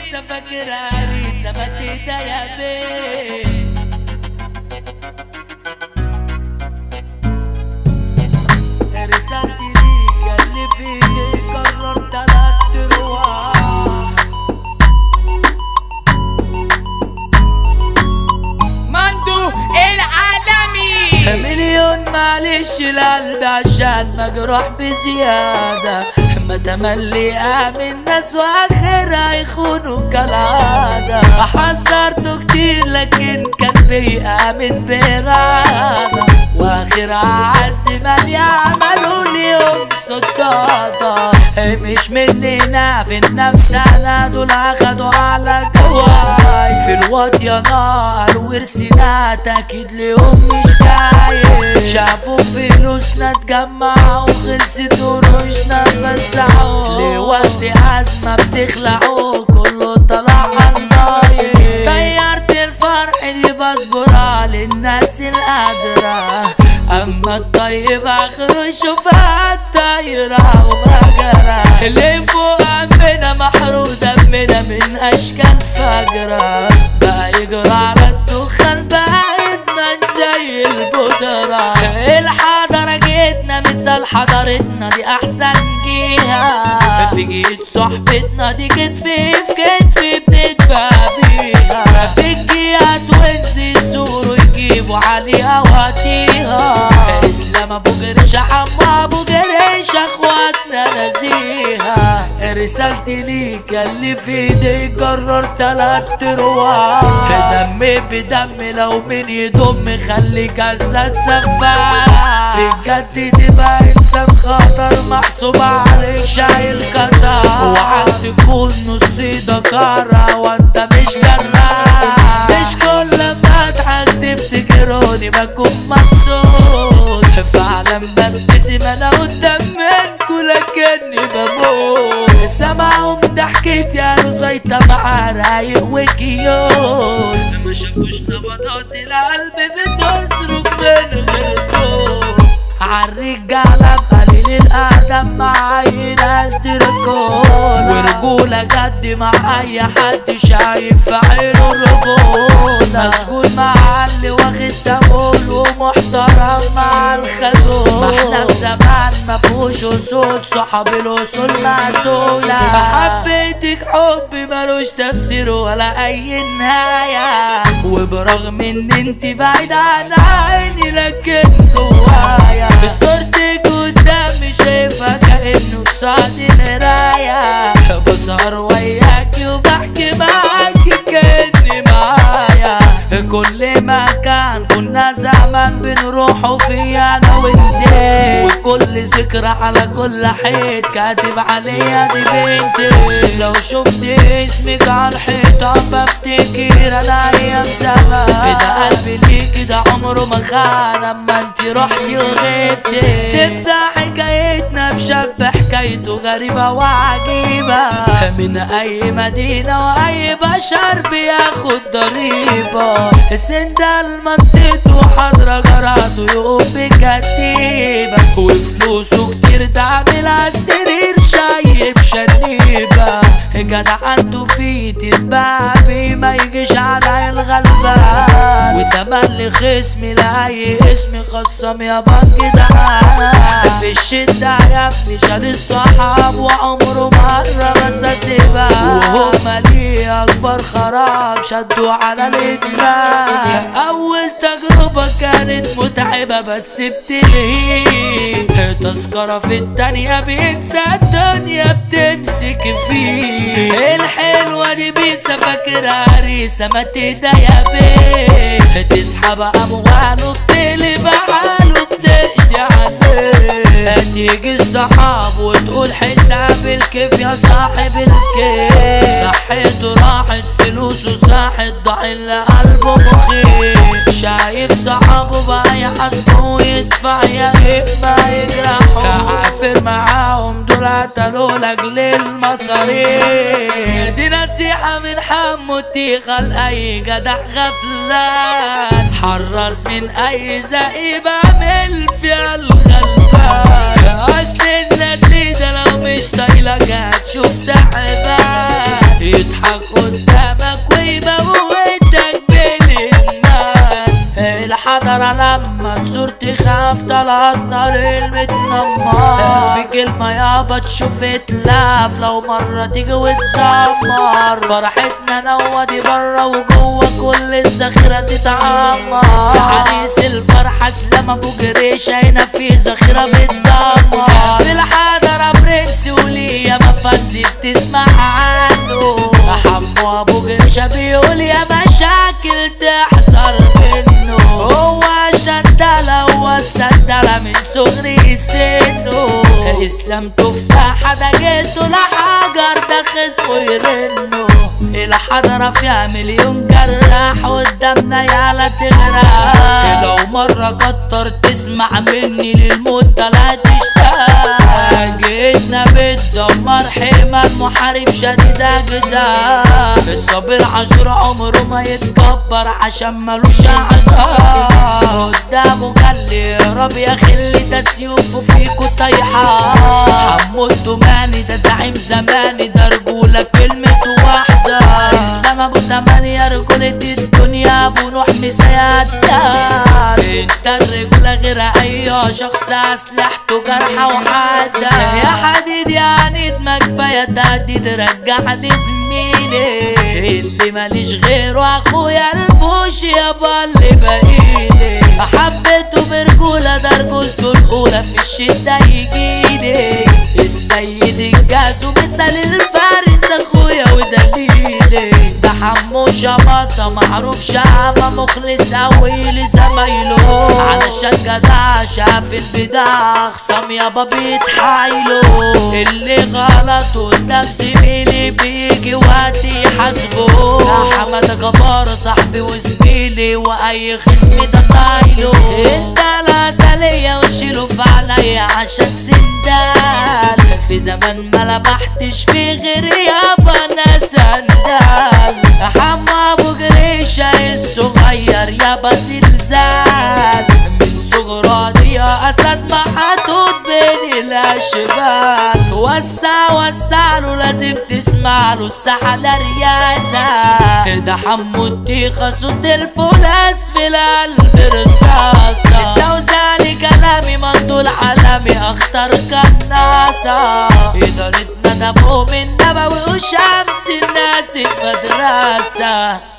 بيسا فاكر عريسة ما تهدى يا بيه رسالتي ليك اللي في ايدي قررت لا تروح مندو العالمي مليون معلش القلب عشان مجروح بزيادة ما تملي من ناس واخرها يخونوا كالعادة حذرته كتير لكن كان بيأمن برادة واخر عز مال يعملوا اليوم صدادة مش مننا في النفس انا دول اخدوا على جواي في الواطية نار ورثنا اكيد ليهم مش جاي شافوا فلوسنا اتجمعوا خلصت قروشنا فزعوا لوقت ازمة بتخلعوا كله طلع عالضايق طيرت الفرح دي بصبر على الناس القادرة اما الطيب اخره يشوفها الطايرة ومجرة اللي فوق همنا محروق دمنا من اشكال فجرة بقى يجرى على الدخان بقى ادمن زي البودرة الحضرة جيتنا مثال حضارتنا دي احسن جيها في جيت صحبتنا دي كتف في كتف بنتبقى بيها في الجيات ونسي السور ويجيبوا عليها واتيها اسلام ابو جريش عمو ابو جريش اخواتنا نزيها رسالتي ليك اللي في ايديك قررت لا تروح دم بدم لو مين يضم خليك عزات سفاح في الجد تبقى انسان خطر محسوب عليك شايل خطر اوعى تكون نص دكارة وانت مش جراح مش كل ما اضحك تفتكروني بكون مبسوط فعلا ببتسم انا قدام منكو لكني بموت سمعهم ضحكتي انا زيطة مع رايق وكيول ما شافوش نبضات القلب بتصرخ من غير صوت عالرجالة بقليل الأدب مع أي ناس دي رجولة ورجولة جد مع أي حد شايف في عينه الرجولة مسجون مع اللي واخد تمول ومحترم مع الخدول ما احنا في زمان مفهوش أصول صحاب الأصول مقتولة حبيتك حب ملوش تفسير ولا أي نهاية وبرغم إن انت بعيد عن عيني لكن جوايا صورتك قدامي شايفها كأنه قصاد مراية بسهر وياكي وبحكي معاكي كأني معايا كل مكان كنا زمان بنروحوا فيه انا وانتي وكل ذكرى على كل حيط كاتب عليها دي بنتي لو شفت اسمك على الحيطة بفتكر انا ايام زمان ده قلبي ليكي ده عمره ما خان اما انتي رحتي وغبتي تبدا حكايتنا بشاب حكايته غريبة وعجيبة من اي مدينة واي بشر بياخد ضريبة سندال منطقته حضرة جراته يقوم بكتيبة وفلوسه كتير تعمل عالسرير شايب شنيبة جدع عنده في تتبابي ما يجيش على الغلبان وتملي خصمي لأي اسم خصم يا بنك ده في الشدة يفني شال الصحاب وعمره مرة ما سدبا وهما ليه أكبر خراب شدوا على الإدمان أول تجربة كانت متعبة بس بتلهي تذكرة في التانية بينسى الدنيا بتمسك فيه الحلوة دي بيسا فاكر عريسة ما تهدى يا بيه تسحب أمواله بتقلب حاله بتقضي عليه تيجي الصحاب وتقول حساب الكيف يا صاحب الكيف صحته راحت فلوسه ساحت ضاع اللي قلبه مخيف شايف صحابه بقى يحاسبه ويدفع يا اما يجرحوا عافر معاهم دول قتلوا لاجل المصاريف دي نصيحة من حمو تيخة لأي جدع غفلان حرص من أي زئيب عامل في الغلبان أصل الندل ده لو مش طايلك هتشوف تعبان يضحك الحضرة لما تزور تخاف طلعت نار المتنمر في كلمة يابا تشوف اتلاف لو مرة تيجي وتسمر فرحتنا نودي برا وجوه كل الذخيرة تتعمر عريس الفرحة اسلام ابو جريش هنا في ذخيرة بتدمر في الحضرة برنس وليا ما فانزي بتسمع عنه حمو ابو جريشة بيقول يا مشاكل تحذر منه هو شدلة هو السدلة من صغري سنه اسلام تفاحة ده جيته لحجر ده خصمه يرنه الحضرة فيها مليون جراح قدامنا يالا تغرق لو مرة كتر تسمع مني للموت لا تشتاق جيتنا بتدمر حمى المحارب شديد اجزاء الصابر عاشور عمره ما يتكبر عشان ملوش عذاب قدامه كان لي رب يا خلي ده سيوفه فيكو طايحة حمو التماني ده زعيم زماني ده رجولة كلمته واحدة اسلام ابو تمانية رجولة الدنيا ابو نوح مسيادات انت الرجولة غير اي شخص اسلحته جرحة وحادة يا حديد يعني ما كفاية تهديد رجع لي زميلي اللي ماليش غيره اخويا البوش يابا اللي بقيلي حبيته برجولة ده رجولته الاولى في الشدة يجيلي السيد الجاز ومثال الفارس اخويا ودليلي ده حمو شبطة معروف شامة مخلص اوي لزمايله علشان جدع شاف البدع خصم يابا بيتحايلوا اللي غلط قدام زميلي بيجي وقت يحاسبه ده حمادة جبار صاحبي وزميلي واي خصم ده طايله انت العسلية وشيله في عليا عشان سندال في زمان ما لبحتش في غير يابا انا سندال حمو ابو جريشة الصغير يابا زلزال من صغرى دي يا اسد محطوط بين الاشبال وسع وسع له لازم تسمع له الساحة رياسة ده حمو التيخة صوت الفولاس في القلب رصاصة توزعني كلامي مندول عالمي اختار كناسة ادارتنا ده مؤمن نبوي وشمس الناس في مدرسة